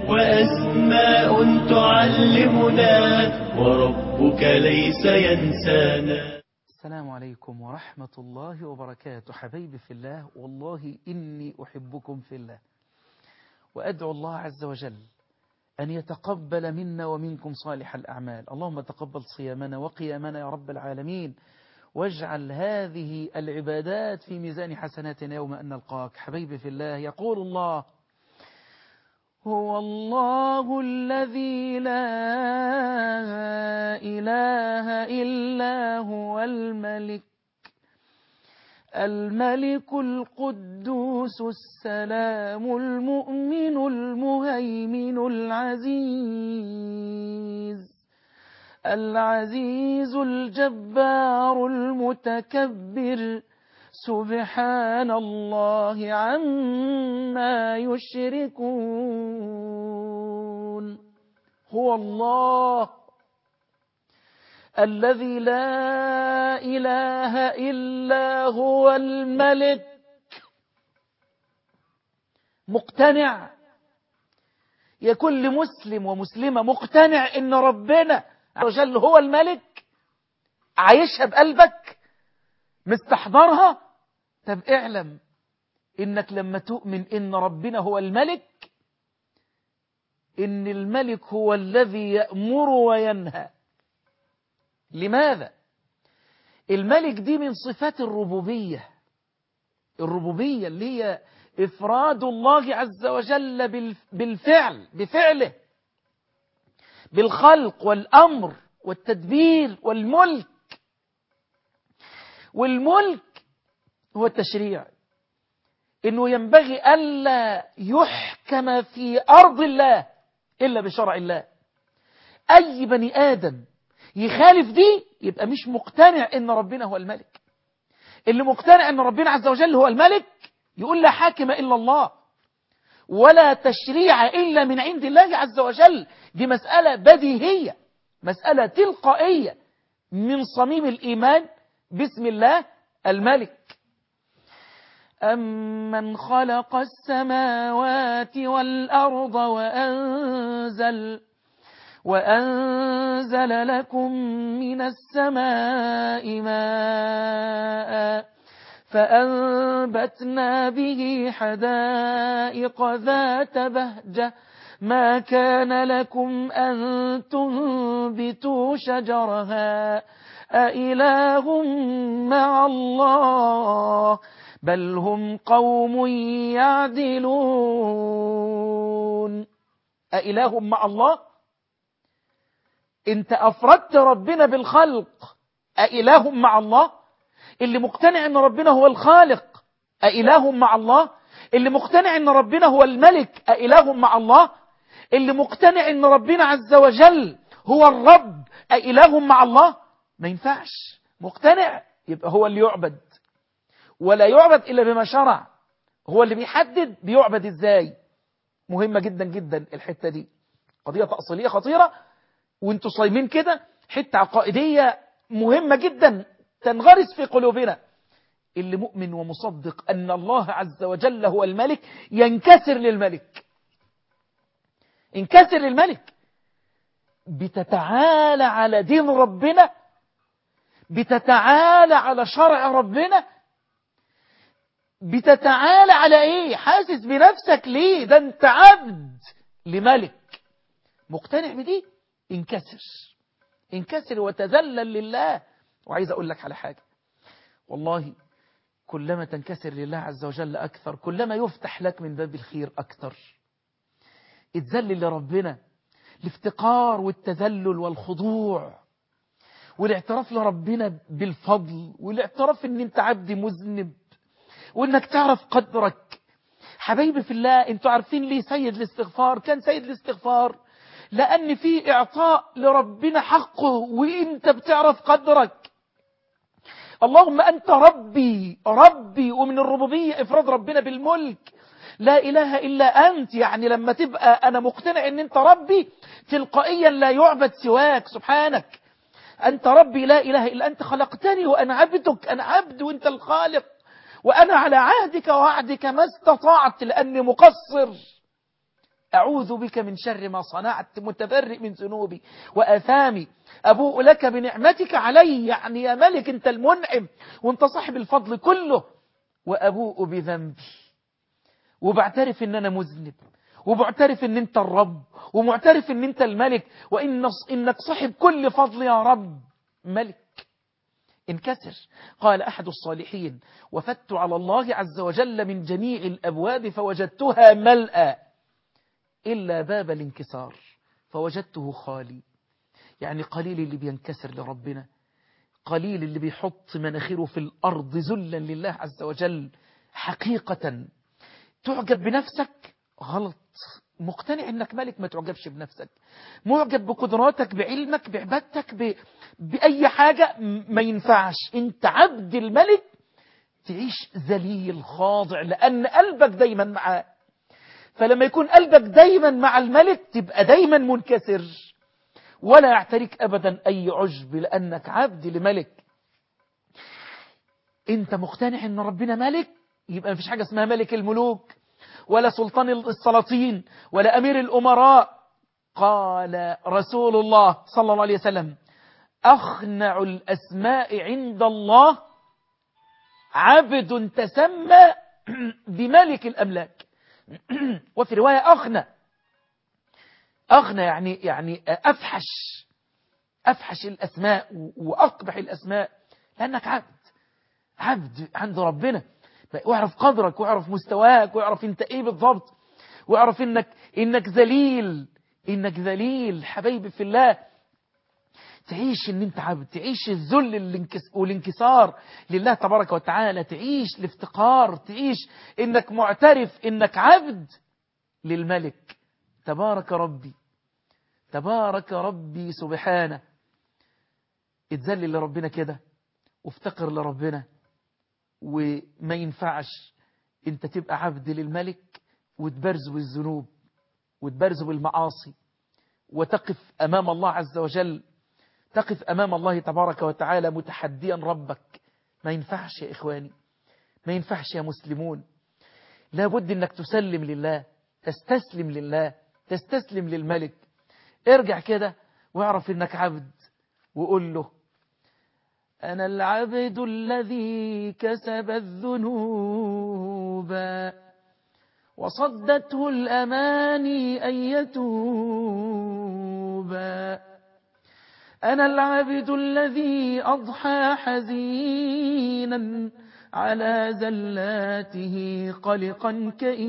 وأسماء تعلمنا وربك ليس ينسانا السلام عليكم ورحمة الله وبركاته حبيبي في الله والله إني أحبكم في الله وأدعو الله عز وجل أن يتقبل منا ومنكم صالح الأعمال اللهم تقبل صيامنا وقيامنا يا رب العالمين واجعل هذه العبادات في ميزان حسناتنا يوم أن نلقاك حبيبي في الله يقول الله هو الله الذي لا إله إلا هو الملك الملك القدوس السلام المؤمن المهيمن العزيز العزيز الجبار المتكبر سبحان الله عما يشركون هو الله الذي لا إله إلا هو الملك مقتنع يا كل مسلم ومسلمة مقتنع إن ربنا عز وجل هو الملك عايشها بقلبك مستحضرها طب اعلم إنك لما تؤمن إن ربنا هو الملك إن الملك هو الذي يأمر وينهى لماذا الملك دي من صفات الربوبية الربوبية اللي هي إفراد الله عز وجل بالفعل بفعله بالخلق والأمر والتدبير والملك والملك هو التشريع إنه ينبغي ألا يحكم في أرض الله إلا بشرع الله أي بني آدم يخالف دي يبقى مش مقتنع ان ربنا هو الملك اللي مقتنع ان ربنا عز وجل هو الملك يقول لا حاكم الا الله ولا تشريع الا من عند الله عز وجل دي مسألة بديهية مسألة تلقائية من صميم الإيمان باسم الله الملك أمن خلق السماوات والأرض وأنزل وأنزل لكم من السماء ماء فأنبتنا به حدائق ذات بهجة ما كان لكم أن تنبتوا شجرها أإله مع الله بل هم قوم يعدلون أإله مع الله انت افردت ربنا بالخلق أإله مع الله اللي مقتنع ان ربنا هو الخالق أإله مع الله اللي مقتنع ان ربنا هو الملك أإله مع الله اللي مقتنع ان ربنا عز وجل هو الرب أإله مع الله ما ينفعش مقتنع يبقى هو اللي يعبد ولا يعبد إلا بما شرع هو اللي بيحدد بيعبد ازاي مهمة جدا جدا الحتة دي قضية تأصيلية خطيرة وانتوا صايمين كده حتة عقائدية مهمة جدا تنغرس في قلوبنا اللي مؤمن ومصدق أن الله عز وجل هو الملك ينكسر للملك انكسر للملك بتتعالى على دين ربنا بتتعالى على شرع ربنا بتتعالى على ايه حاسس بنفسك ليه ده انت عبد لملك مقتنع بدي انكسر انكسر وتذلل لله وعايز اقول لك على حاجة والله كلما تنكسر لله عز وجل أكثر كلما يفتح لك من باب الخير أكثر اتذلل لربنا الافتقار والتذلل والخضوع والاعتراف لربنا بالفضل والاعتراف ان انت عبد مذنب وانك تعرف قدرك حبايبي في الله انتوا عارفين ليه سيد الاستغفار كان سيد الاستغفار لأن في إعطاء لربنا حقه وإنت بتعرف قدرك اللهم أنت ربي ربي ومن الربوبية إفراد ربنا بالملك لا إله إلا أنت يعني لما تبقى أنا مقتنع أن أنت ربي تلقائيا لا يعبد سواك سبحانك أنت ربي لا إله إلا أنت خلقتني وأنا عبدك أنا عبد وأنت الخالق وأنا على عهدك ووعدك ما استطعت لأني مقصر أعوذ بك من شر ما صنعت متبرئ من ذنوبي وآثامي أبوء لك بنعمتك علي يعني يا ملك أنت المنعم وأنت صاحب الفضل كله وأبوء بذنبي وبعترف أن أنا مذنب وبعترف أن أنت الرب ومعترف أن أنت الملك وإن إنك صاحب كل فضل يا رب ملك انكسر قال أحد الصالحين وفدت على الله عز وجل من جميع الأبواب فوجدتها ملأى إلا باب الانكسار فوجدته خالي يعني قليل اللي بينكسر لربنا قليل اللي بيحط مناخيره في الأرض ذلا لله عز وجل حقيقة تعجب بنفسك غلط مقتنع انك ملك ما تعجبش بنفسك معجب بقدراتك بعلمك بعبادتك ب... بأي حاجة ما ينفعش انت عبد الملك تعيش ذليل خاضع لأن قلبك دايما معاه فلما يكون قلبك دايما مع الملك تبقى دايما منكسر ولا يعتريك أبدا أي عجب لأنك عبد لملك انت مقتنع ان ربنا ملك يبقى مفيش حاجة اسمها ملك الملوك ولا سلطان السلاطين ولا أمير الأمراء قال رسول الله صلى الله عليه وسلم أخنع الأسماء عند الله عبد تسمى بملك الأملاك وفي رواية أخنى أغنى يعني يعني أفحش أفحش الأسماء وأقبح الأسماء لأنك عبد عبد عند ربنا واعرف قدرك واعرف مستواك واعرف انت ايه بالضبط واعرف انك انك ذليل انك ذليل حبايبي في الله تعيش ان انت عبد تعيش الذل والانكسار لله تبارك وتعالى تعيش الافتقار تعيش انك معترف انك عبد للملك تبارك ربي تبارك ربي سبحانه اتذلل لربنا كده وافتقر لربنا وما ينفعش انت تبقى عبد للملك وتبرز بالذنوب وتبرز بالمعاصي وتقف أمام الله عز وجل تقف أمام الله تبارك وتعالى متحديا ربك ما ينفعش يا إخواني ما ينفعش يا مسلمون لابد أنك تسلم لله تستسلم لله تستسلم للملك ارجع كده واعرف أنك عبد وقول له أنا العبد الذي كسب الذنوب وصدته الأماني أن يتوب أنا العبد الذي أضحى حزينا على زلاته قلقا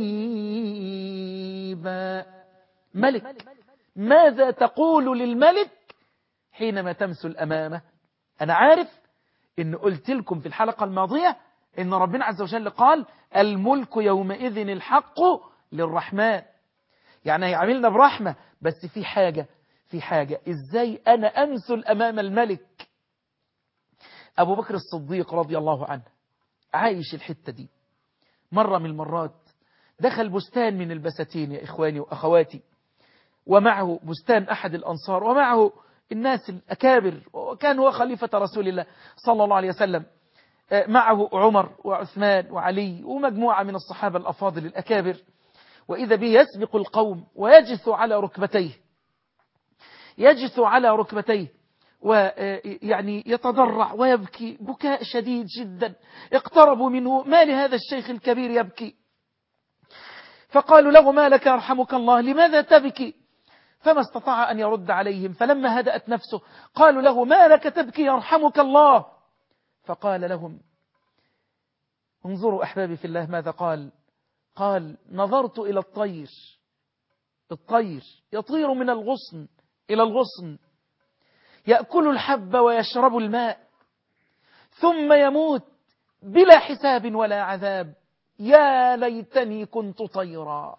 كئيبا ملك ماذا تقول للملك حينما تمثل أمامه أنا عارف إن قلت لكم في الحلقة الماضية إن ربنا عز وجل قال الملك يومئذ الحق للرحمن يعني هيعملنا برحمة بس في حاجة في حاجة إزاي أنا أمثل أمام الملك أبو بكر الصديق رضي الله عنه عايش الحتة دي مرة من المرات دخل بستان من البساتين يا إخواني وأخواتي ومعه بستان أحد الأنصار ومعه الناس الأكابر وكان هو خليفة رسول الله صلى الله عليه وسلم معه عمر وعثمان وعلي ومجموعة من الصحابة الأفاضل الأكابر وإذا به يسبق القوم ويجث على ركبتيه يجث على ركبتيه ويعني يتضرع ويبكي بكاء شديد جدا اقتربوا منه ما لهذا الشيخ الكبير يبكي فقالوا له ما لك يرحمك الله لماذا تبكي فما استطاع أن يرد عليهم فلما هدأت نفسه قالوا له ما لك تبكي يرحمك الله فقال لهم انظروا أحبابي في الله ماذا قال قال نظرت إلى الطير الطير يطير من الغصن إلى الغصن يأكل الحب ويشرب الماء ثم يموت بلا حساب ولا عذاب يا ليتني كنت طيرا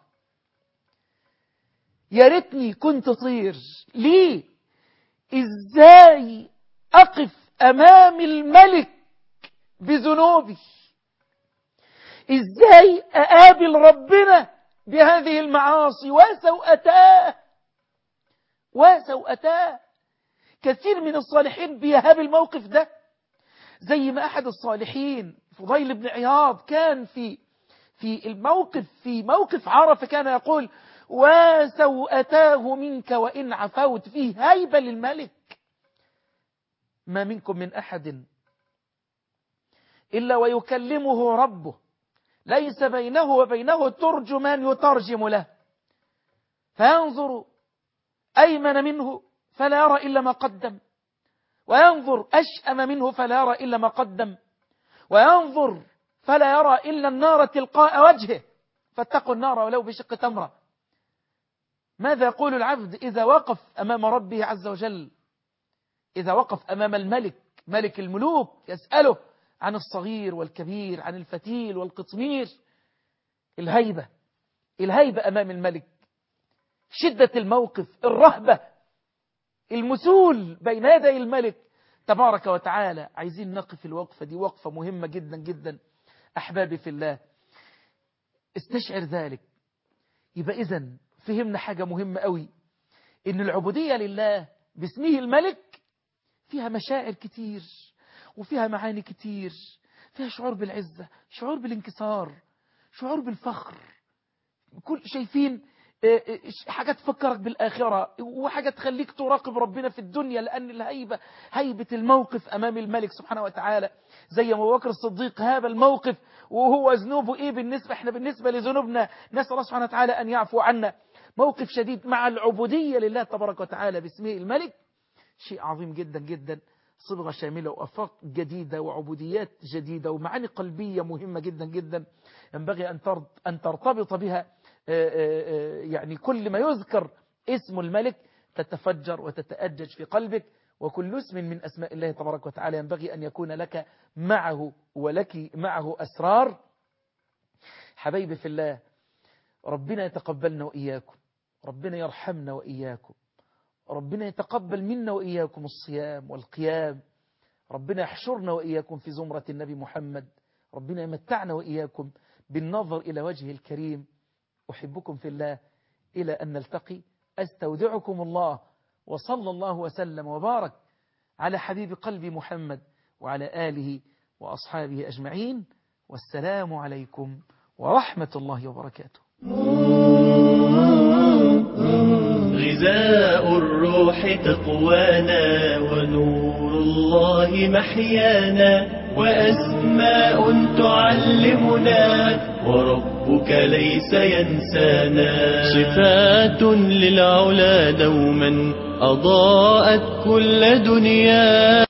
يا ريتني كنت طير ليه ازاي اقف امام الملك بذنوبي ازاي اقابل ربنا بهذه المعاصي وسوءتاه وسوءتاه كثير من الصالحين بيهاب الموقف ده زي ما احد الصالحين فضيل بن عياض كان في في الموقف في موقف عرفه كان يقول وسوءتاه منك وإن عفوت فيه هيبة للملك ما منكم من أحد إلا ويكلمه ربه ليس بينه وبينه ترجمان يترجم له فينظر أيمن منه فلا يرى إلا ما قدم وينظر أشأم منه فلا يرى إلا ما قدم وينظر فلا يرى إلا النار تلقاء وجهه فاتقوا النار ولو بشق تمرة ماذا يقول العبد إذا وقف أمام ربه عز وجل إذا وقف أمام الملك ملك الملوك يسأله عن الصغير والكبير عن الفتيل والقطمير الهيبة الهيبة أمام الملك شدة الموقف الرهبة المسول بين يدي الملك تبارك وتعالى عايزين نقف الوقفة دي وقفة مهمة جدا جدا أحبابي في الله استشعر ذلك يبقى إذن فهمنا حاجة مهمة قوي إن العبودية لله باسمه الملك فيها مشاعر كتير وفيها معاني كتير فيها شعور بالعزة شعور بالانكسار شعور بالفخر كل شايفين حاجة تفكرك بالآخرة وحاجة تخليك تراقب ربنا في الدنيا لأن الهيبة هيبة الموقف أمام الملك سبحانه وتعالى زي ما بكر الصديق هذا الموقف وهو ذنوبه إيه بالنسبة إحنا بالنسبة لذنوبنا نسأل الله سبحانه وتعالى أن يعفو عنا موقف شديد مع العبودية لله تبارك وتعالى باسمه الملك شيء عظيم جدا جدا صبغة شاملة وأفاق جديدة وعبوديات جديدة ومعاني قلبية مهمة جدا جدا ينبغي أن ترتبط بها يعني كل ما يذكر اسم الملك تتفجر وتتأجج في قلبك وكل اسم من أسماء الله تبارك وتعالى ينبغي أن يكون لك معه ولك معه أسرار حبيبي في الله ربنا يتقبلنا وإياكم ربنا يرحمنا وإياكم ربنا يتقبل منا وإياكم الصيام والقيام ربنا يحشرنا وإياكم في زمرة النبي محمد ربنا يمتعنا وإياكم بالنظر إلى وجهه الكريم أحبكم في الله إلى أن نلتقي أستودعكم الله وصلى الله وسلم وبارك على حبيب قلبي محمد وعلى آله وأصحابه أجمعين والسلام عليكم ورحمة الله وبركاته غذاء الروح تقوانا ونور الله محيانا وأسماء تعلمنا وربك ليس ينسانا صفات للعلا دوما أضاءت كل دنيا